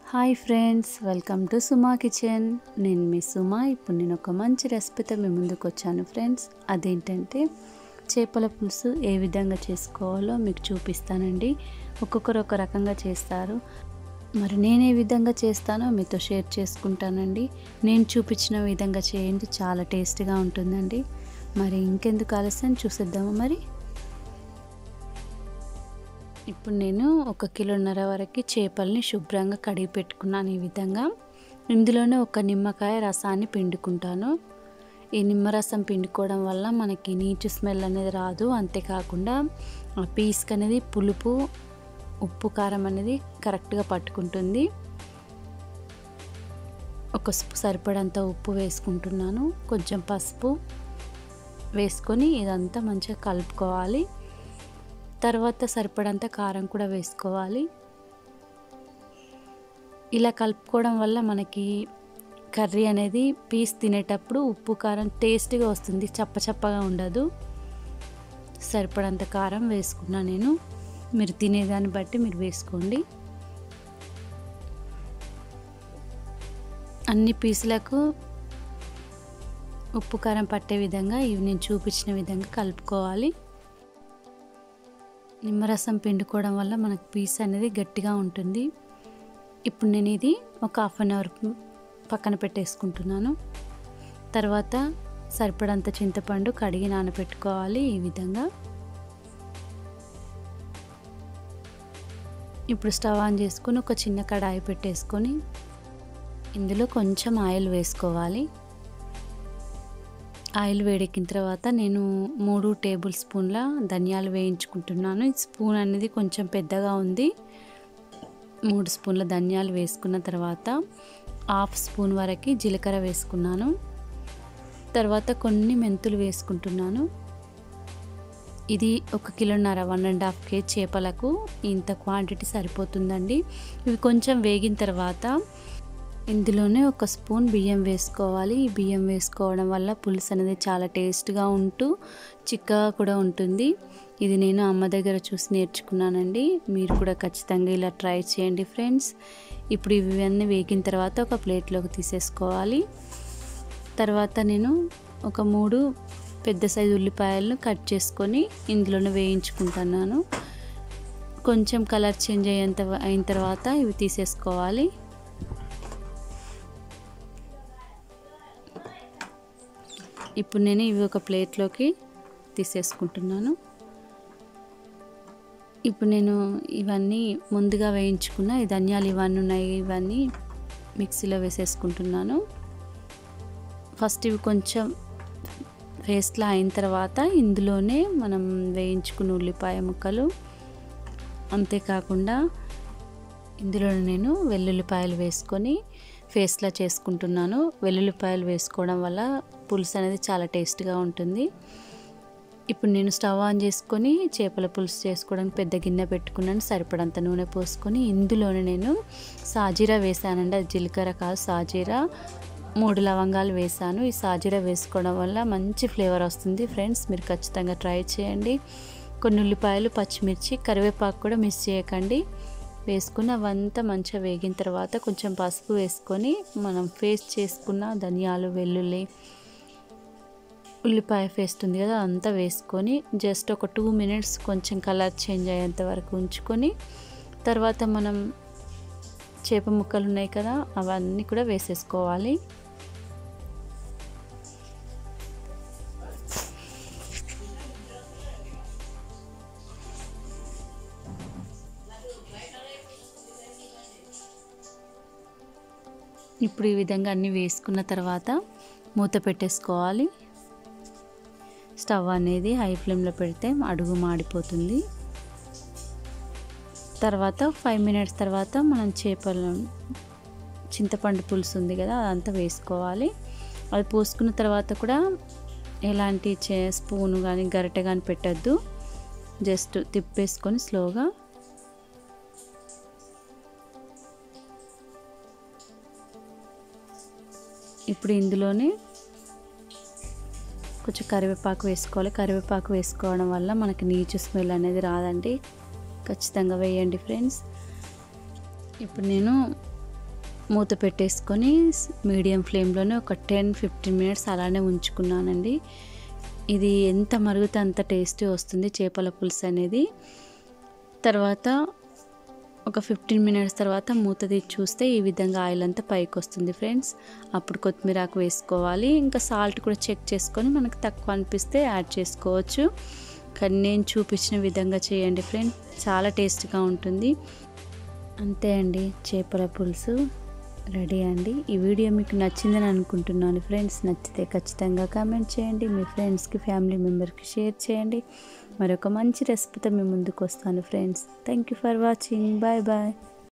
hi friends welcome to Suma kitchen నేను మీ సుమా ఇప్పుడు నేను ఒక మంచి రెసిపీతో మీ ముందుకు వచ్చాను ఫ్రెండ్స్ అదేంటంటే చేపల పులుసు ఏ విధంగా చేసుకోవాలో మీకు చూపిస్తానండి ఒక్కొక్కరు ఒక రకంగా చేస్తారు మరి నేను ఏ విధంగా చేస్తానో మీతో షేర్ చేసుకుంటానండి నేను చూపించిన విధంగా చేయండి చాలా టేస్టీగా ఉంటుందండి మరి ఇంకెందుకు ఆలస్యం చూసేద్దామా మరి ఇప్పుడు నేను ఒక కిలోన్నర వరకు చేపల్ని శుభ్రంగా కడిగి పెట్టుకున్నాను ఈ విధంగా ఇందులోనే ఒక నిమ్మకాయ రసాన్ని పిండుకుంటాను ఈ నిమ్మరసం పిండుకోవడం వల్ల మనకి నీచు స్మెల్ అనేది రాదు అంతేకాకుండా ఆ పీస్కి అనేది పులుపు ఉప్పు కారం అనేది కరెక్ట్గా పట్టుకుంటుంది ఒక సరిపడంత ఉప్పు వేసుకుంటున్నాను కొంచెం పసుపు వేసుకొని ఇదంతా మంచిగా కలుపుకోవాలి తర్వాత సరిపడంత కారం కూడా వేసుకోవాలి ఇలా కలుపుకోవడం వల్ల మనకి కర్రీ అనేది పీస్ తినేటప్పుడు ఉప్పు కారం టేస్ట్గా వస్తుంది చప్ప చప్పగా ఉండదు సరిపడంత కారం వేసుకున్నా నేను మీరు తినేదాన్ని బట్టి మీరు వేసుకోండి అన్ని పీసులకు ఉప్పు కారం పట్టే విధంగా ఇవి నేను చూపించిన విధంగా కలుపుకోవాలి నిమ్మరసం పిండుకోవడం వల్ల మనకు పీస్ అనేది గట్టిగా ఉంటుంది ఇప్పుడు నేను ఇది ఒక హాఫ్ అన్ అవర్ పక్కన పెట్టేసుకుంటున్నాను తర్వాత సరిపడంత చింతపండు కడిగి నానబెట్టుకోవాలి ఈ విధంగా ఇప్పుడు స్టవ్ ఆన్ చేసుకొని ఒక చిన్న కడాయి పెట్టేసుకొని ఇందులో కొంచెం ఆయిల్ వేసుకోవాలి ఆయిల్ వేడెక్కిన తర్వాత నేను మూడు టేబుల్ స్పూన్ల ధనియాలు వేయించుకుంటున్నాను ఈ స్పూన్ అనేది కొంచెం పెద్దగా ఉంది మూడు స్పూన్ల ధనియాలు వేసుకున్న తర్వాత హాఫ్ స్పూన్ వరకు జీలకర్ర వేసుకున్నాను తర్వాత కొన్ని మెంతులు వేసుకుంటున్నాను ఇది ఒక కిలోన్నర వన్ అండ్ హాఫ్ కేజీ చేపలకు ఇంత క్వాంటిటీ సరిపోతుందండి ఇవి కొంచెం వేగిన తర్వాత ఇందులోనే ఒక స్పూన్ బియ్యం వేసుకోవాలి ఈ బియ్యం వేసుకోవడం వల్ల పులుసు అనేది చాలా టేస్ట్గా ఉంటూ చిక్కగా కూడా ఉంటుంది ఇది నేను అమ్మ దగ్గర చూసి నేర్చుకున్నానండి మీరు కూడా ఖచ్చితంగా ఇలా ట్రై చేయండి ఫ్రెండ్స్ ఇప్పుడు ఇవన్నీ వేగిన తర్వాత ఒక ప్లేట్లోకి తీసేసుకోవాలి తర్వాత నేను ఒక మూడు పెద్ద సైజు ఉల్లిపాయలను కట్ చేసుకొని ఇందులోనే వేయించుకుంటున్నాను కొంచెం కలర్ చేంజ్ అయ్యేంత అయిన తర్వాత ఇవి తీసేసుకోవాలి ఇప్పుడు నేను ఇవి ఒక ప్లేట్లోకి తీసేసుకుంటున్నాను ఇప్పుడు నేను ఇవన్నీ ముందుగా వేయించుకున్న ఈ ధనియాలు ఇవన్నీ ఉన్నాయి ఇవన్నీ మిక్సీలో వేసేసుకుంటున్నాను ఫస్ట్ ఇవి కొంచెం పేస్ట్లా అయిన తర్వాత ఇందులోనే మనం వేయించుకున్న ఉల్లిపాయ ముక్కలు అంతేకాకుండా ఇందులో నేను వెల్లుల్లిపాయలు వేసుకొని ఫేస్లా చేసుకుంటున్నాను వెల్లుల్లిపాయలు వేసుకోవడం వల్ల పులుసు అనేది చాలా టేస్ట్గా ఉంటుంది ఇప్పుడు నేను స్టవ్ ఆన్ చేసుకొని చేపల పులుసు చేసుకోవడానికి పెద్ద గిన్నె పెట్టుకున్నాను సరిపడంత నూనె పోసుకొని ఇందులోనే నేను సాజీరా వేసానండి అది జీలకర్ర కాదు సాజీరా మూడు లవంగాలు వేసాను ఈ సాజీరా వేసుకోవడం వల్ల మంచి ఫ్లేవర్ వస్తుంది ఫ్రెండ్స్ మీరు ఖచ్చితంగా ట్రై చేయండి కొన్ని ఉల్లిపాయలు పచ్చిమిర్చి కరివేపాకు కూడా మిస్ చేయకండి వేసుకుని అవంతా మంచిగా వేగిన తర్వాత కొంచెం పసుపు వేసుకొని మనం పేస్ట్ చేసుకున్న ధనియాలు వెల్లుల్లి ఉల్లిపాయ పేస్ట్ ఉంది కదా అంతా వేసుకొని జస్ట్ ఒక టూ మినిట్స్ కొంచెం కలర్ చేంజ్ అయ్యేంత వరకు ఉంచుకొని తర్వాత మనం చేప ముక్కలు ఉన్నాయి కదా అవన్నీ కూడా వేసేసుకోవాలి ఇప్పుడు ఈ విధంగా అన్నీ వేసుకున్న తర్వాత మూత పెట్టేసుకోవాలి స్టవ్ అనేది హై ఫ్లేమ్లో పెడితే అడుగు మాడిపోతుంది తర్వాత ఫైవ్ మినిట్స్ తర్వాత మనం చేపలు చింతపండు పులుసు ఉంది కదా అదంతా వేసుకోవాలి అది పోసుకున్న తర్వాత కూడా ఎలాంటి చే స్పూన్ కానీ గరిటె కానీ పెట్టద్దు జస్ట్ తిప్పేసుకొని స్లోగా ఇప్పుడు ఇందులోనే కొంచెం కరివేపాకు వేసుకోవాలి కరివేపాకు వేసుకోవడం వల్ల మనకి నీచు స్మెల్ అనేది రాదండి ఖచ్చితంగా వేయండి ఫ్రెండ్స్ ఇప్పుడు నేను మూత పెట్టేసుకొని మీడియం ఫ్లేమ్లోనే ఒక టెన్ ఫిఫ్టీన్ మినిట్స్ అలానే ఉంచుకున్నానండి ఇది ఎంత మరుగుతే అంత టేస్టీ వస్తుంది చేపల పులుసు అనేది తర్వాత ఒక ఫిఫ్టీన్ మినిట్స్ తర్వాత మూత తీసి చూస్తే ఈ విధంగా ఆయిల్ అంతా పైకి వస్తుంది ఫ్రెండ్స్ అప్పుడు కొత్తిమీర ఆకు వేసుకోవాలి ఇంకా సాల్ట్ కూడా చెక్ చేసుకొని మనకు తక్కువ అనిపిస్తే యాడ్ చేసుకోవచ్చు కానీ నేను చూపించిన విధంగా చేయండి ఫ్రెండ్స్ చాలా టేస్ట్గా ఉంటుంది అంతే అండి చేపల పులుసు రెడీ అండి ఈ వీడియో మీకు నచ్చిందని అనుకుంటున్నాను ఫ్రెండ్స్ నచ్చితే ఖచ్చితంగా కామెంట్ చేయండి మీ ఫ్రెండ్స్కి ఫ్యామిలీ మెంబర్కి షేర్ చేయండి మరొక మంచి రెసిపీతో మీ ముందుకు వస్తాను friends thank you for watching bye bye